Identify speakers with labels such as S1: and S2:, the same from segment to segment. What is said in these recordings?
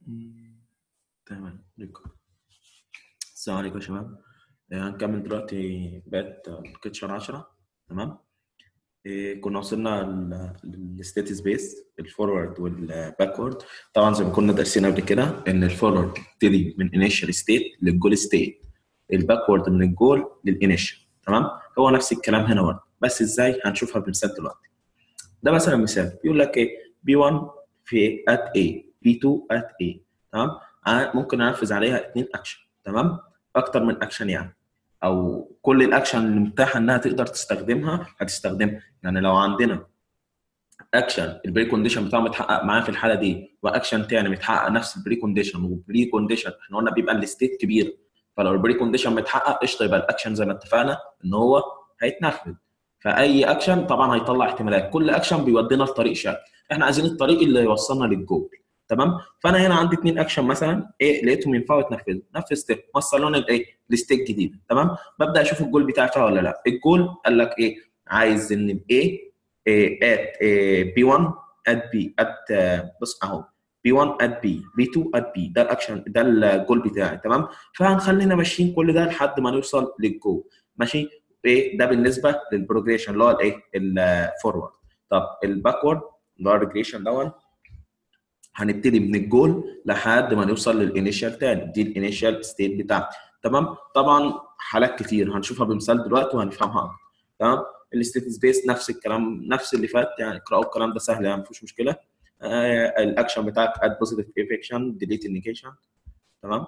S1: تمام ريكورد السلام عليكم يا شباب آه، هنكمل دلوقتي بقت كيتشر 10 تمام آه، كنا وصلنا للستيت سبيس الفورورد والباكورد طبعا زي ما كنا دارسين قبل كده ان الفورورد بتبتدي من انيشال ستيت للجول ستيت الباكورد من الجول للانيشال تمام هو نفس الكلام هنا برضه بس ازاي هنشوفها بمثال دلوقتي ده مثلا مثال بيقول لك ايه بي 1 في ات A بي 2 ات A تمام أنا ممكن انفذ عليها اثنين اكشن تمام اكتر من اكشن يعني او كل الاكشن اللي متاحه انها تقدر تستخدمها هتستخدمها يعني لو عندنا اكشن البري كونديشن بتاعه متحقق معاه في الحاله دي واكشن تاني متحقق نفس البري كونديشن وبري كونديشن احنا قلنا بيبقى الستيت كبيره فلو البري كونديشن متحقق قشطه يبقى الاكشن زي ما اتفقنا ان هو هيتنفذ فاي اكشن طبعا هيطلع احتمالات كل اكشن بيودينا لطريق شكل احنا عايزين الطريق اللي يوصلنا للجول تمام فانا هنا عندي اثنين اكشن مثلا ايه لقيتهم ينفعوا يتنفذوا نفذ ستيب وصلوني لايه لستيك جديده تمام ببدا اشوف الجول بتاعي فيها ولا لا الجول قال لك ايه عايز ان الايه ات بي 1 ات بي ات بص اهو بي 1 ات بي بي 2 ات بي ده الاكشن ده الجول بتاعي تمام فهنخلينا ماشيين كل ده لحد ما نوصل للجول ماشي ايه ده بالنسبه للبروجريشن اللي هو الايه الفورورد طب الباكورد اللي هو الريجريشن دوت هنبتدي من الجول لحد ما نوصل للانيشال تاني دي الانيشال ستيت بتاعتي تمام طبعا حالات كتير هنشوفها بمثال دلوقتي وهنفهمها اكتر تمام الستيت سبيس نفس الكلام نفس اللي فات يعني اقراوا الكلام ده سهل يعني مفيش مشكله آه الاكشن بتاعك اد بوزيتيف افكشن ديليت النيجيشن تمام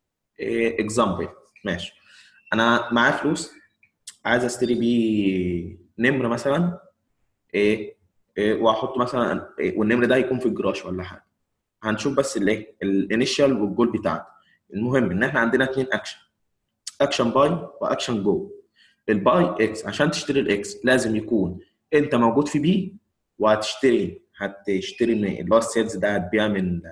S1: اكزامبل ماشي انا معايا فلوس عايز اشتري بيه نمر مثلا ايه, إيه واحط مثلا إيه والنمر ده هيكون في الجراج ولا حاجه هنشوف بس الايه الانيشال والجول بتاعته المهم ان احنا عندنا اثنين اكشن اكشن باي واكشن جو الباي اكس عشان تشتري الاكس لازم يكون انت موجود في بي وهتشتري هتشتري من اللي هو السيلز ده هتبيع من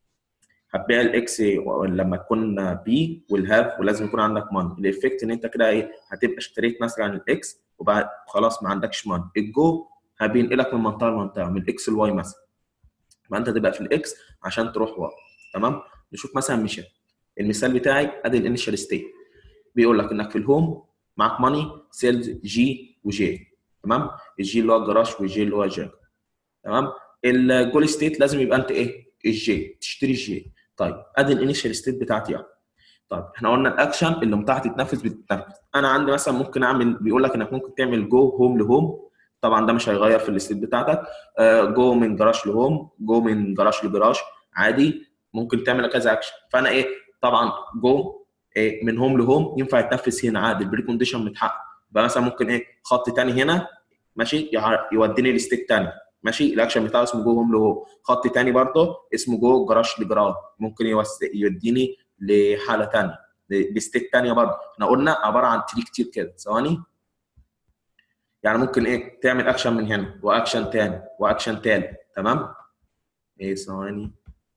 S1: هتبيع الاكس لما تكون بي والهاف ولازم يكون عندك ماني الايفكت ان انت كده ايه هتبقى اشتريت مثلا الاكس وبعد خلاص ما عندكش ماني الجو هبينقلك من منطقه لمنطقه من الاكس لواي مثلا يبقى انت تبقى في الاكس عشان تروح واي تمام نشوف مثلا مثال المثال بتاعي ادي الانيشال ستيت بيقول لك انك في الهوم معاك ماني سيلز جي وجي تمام الجي اللي هو الجراج والجي اللي هو جاك تمام الجول ستيت لازم يبقى انت ايه الجي تشتري الجي طيب ادي الانيشال ستيت بتاعتي يعني طيب احنا قلنا الاكشن اللي متاح تتنفذ بتتنفذ انا عندي مثلا ممكن اعمل بيقول لك انك ممكن تعمل جو هوم لهوم طبعا ده مش هيغير في الستيت بتاعتك جو من جراج لهوم جو من جراج لجراج عادي ممكن تعمل كذا اكشن فانا ايه طبعا جو إيه من هوم لهوم ينفع يتنفذ هنا عادي البري كونديشن متحقق يبقى مثلا ممكن ايه خط تاني هنا ماشي يوديني لستيت تاني ماشي الاكشن بتاعه اسمه جو هوم لهوم خط تاني برضه اسمه جو جراج لجراج ممكن يوديني لحاله تانيه لستيت تانيه برضه احنا قلنا عباره عن تري كتير كده ثواني يعني ممكن ايه تعمل اكشن من هنا واكشن تاني واكشن تالت تمام ايه ثواني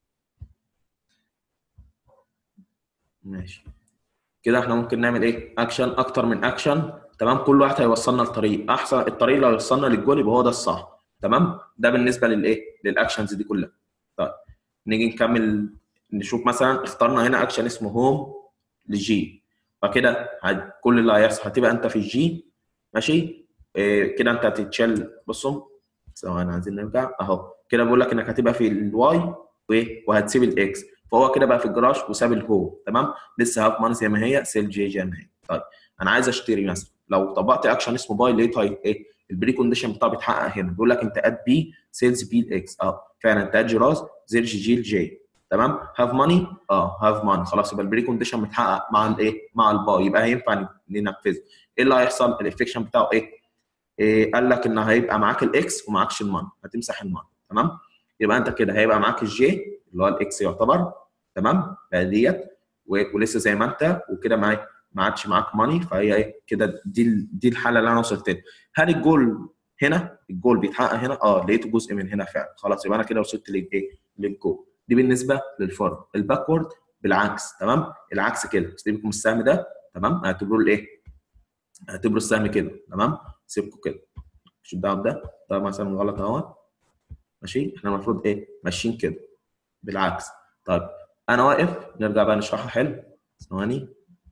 S1: ماشي كده احنا ممكن نعمل ايه اكشن اكتر من اكشن تمام كل واحد هيوصلنا لطريق احسن الطريق اللي هيوصلنا للجول يبقى هو ده الصح تمام ده بالنسبه للايه للاكشنز دي كلها طيب نيجي نكمل نشوف مثلا اخترنا هنا اكشن اسمه هوم لجي فكده كل اللي هيحصل هتبقى انت في الجي ماشي إيه كده انت هتتشال بصوا ثواني عايزين نرجع اهو كده بقول لك انك هتبقى في الواي وهتسيب الاكس فهو كده بقى في الجراج وساب الهو تمام لسه هاف ماني زي ما هي سيل جي زي ما هي طيب انا عايز اشتري مثلا لو طبقت اكشن اسمه باي لقيت ايه البري كونديشن بتاعه بيتحقق هنا بيقول لك انت اد بي سيلز بي الاكس اه فعلا انت اد جراج زير جي جي الجي تمام هاف ماني اه هاف ماني خلاص يبقى البري كونديشن متحقق مع الايه مع الباي يبقى هينفع ننفذه ايه اللي هيحصل الافكشن بتاعه ايه إيه قال لك ان هيبقى معاك الاكس ومعاكش المان هتمسح المان تمام يبقى انت كده هيبقى معاك الجي اللي هو الاكس يعتبر تمام ديت ولسه زي ما انت وكده معاك ما عادش معاك ماني فهي ايه كده دي دي الحاله اللي انا وصلت لها هل الجول هنا الجول بيتحقق هنا اه لقيته جزء من هنا فعلا خلاص يبقى انا كده وصلت للايه للجول دي بالنسبه للفورد الباكورد بالعكس تمام العكس كده سيبكم السهم ده تمام اعتبروه الايه اعتبروا السهم كده تمام سيبكم كده مش دعوه بده ده مثلا غلط اهو ماشي احنا المفروض ايه ماشيين كده بالعكس طيب انا واقف نرجع بقى نشرحها حلو ثواني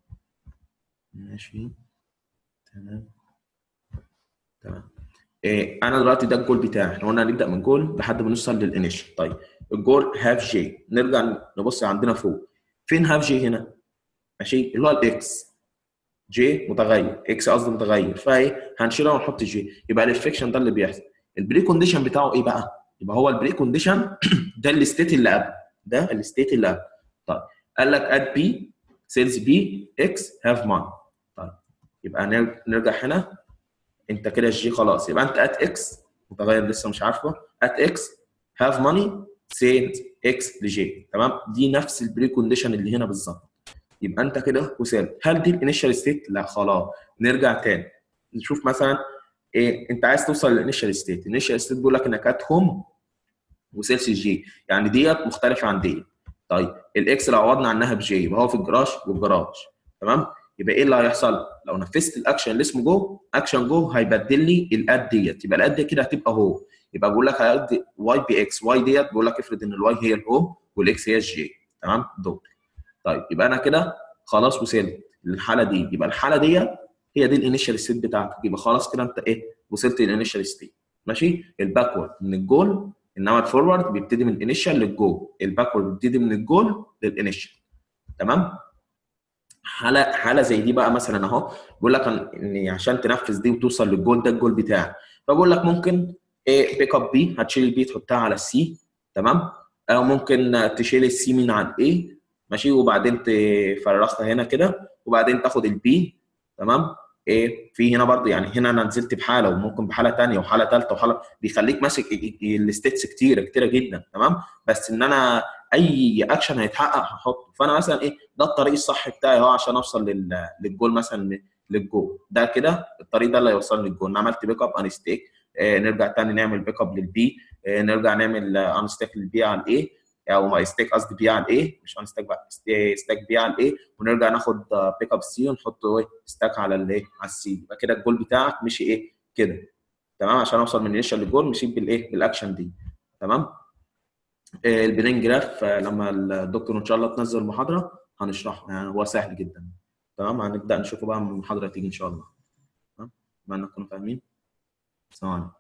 S1: ماشي تمام تمام إيه انا دلوقتي ده الجول بتاعي احنا قلنا هنبدا من جول لحد ما نوصل للانيشال طيب الجول هاف جي نرجع نبص عندنا فوق فين هاف جي هنا ماشي اللي هو الاكس جي متغير اكس قصدي متغير فايه هنشيلها ونحط جي يبقى الافكشن ده اللي بيحصل البري كونديشن بتاعه ايه بقى يبقى هو البري كونديشن ده الستيت اللي قبل ده الستيت اللي قبل طيب قال لك اد بي سيلز بي اكس هاف مان طيب يبقى نرجع هنا انت كده الجي خلاص يبقى انت ات اكس متغير لسه مش عارفه ات اكس هاف ماني سيلز اكس لجي تمام دي نفس البري كونديشن اللي هنا بالظبط يبقى انت كده وصلت هل دي الانيشال ستيت لا خلاص نرجع تاني نشوف مثلا ايه انت عايز توصل للانيشال ستيت الانيشال ستيت بيقول لك انك ات هوم وسيلز جي يعني ديت مختلفه عن ديت طيب الاكس لو عوضنا عنها بجي يبقى هو في الجراج والجراج تمام يبقى ايه اللي هيحصل لو نفذت الاكشن اللي اسمه جو اكشن جو هيبدل لي الاد ديت يبقى الاد دي كده هتبقى هو يبقى بقول لك هيقضي واي بي اكس واي ديت بقول لك افرض ان الواي هي الهوم والاكس هي الجي تمام دول طيب يبقى انا كده خلاص وصلت للحاله دي يبقى الحاله ديت هي دي الانيشال ستيت بتاعتك يبقى خلاص كده انت ايه وصلت للانيشال ستيت ماشي الباكورد من الجول انما الفورورد بيبتدي من الانيشال للجول الباكورد بيبتدي من الجول للانيشال تمام حاله حاله زي دي بقى مثلا اهو بيقول لك ان عشان تنفذ دي وتوصل للجول ده الجول بتاعك فبقول لك ممكن ايه بيك اب بي هتشيل البي تحطها على السي تمام او ممكن تشيل السي من على الاي ماشي وبعدين تفرغها هنا كده وبعدين تاخد البي تمام ايه في هنا برضه يعني هنا انا نزلت بحاله وممكن بحاله ثانيه وحاله ثالثه وحاله بيخليك ماسك الستيتس كتيره كتيره جدا تمام بس ان انا اي اكشن هيتحقق هحطه فانا مثلا ايه ده الطريق الصح بتاعي اهو عشان اوصل للجول مثلا للجول ده كده الطريق ده اللي هيوصلني للجول انا عملت بيك اب ان ستيك آه نرجع تاني نعمل بيك اب للبي آه نرجع نعمل ان ستيك للبي على الايه او ما ستيك قصدي بي على الايه مش ان ستيك بقى ستيك بي على الايه ونرجع ناخد بيك اب سي ونحط ايه ستاك على الايه على السي يبقى كده الجول بتاعك مشي ايه كده تمام عشان اوصل من الانيشال للجول مشيت بالايه بالاكشن دي تمام البلين جراف لما الدكتور ان شاء الله تنزل المحاضره هنشرحه يعني هو سهل جدا تمام هنبدا نشوفه بقى من المحاضره تيجي ان شاء الله تمام اتمنى تكونوا فاهمين السلام عليكم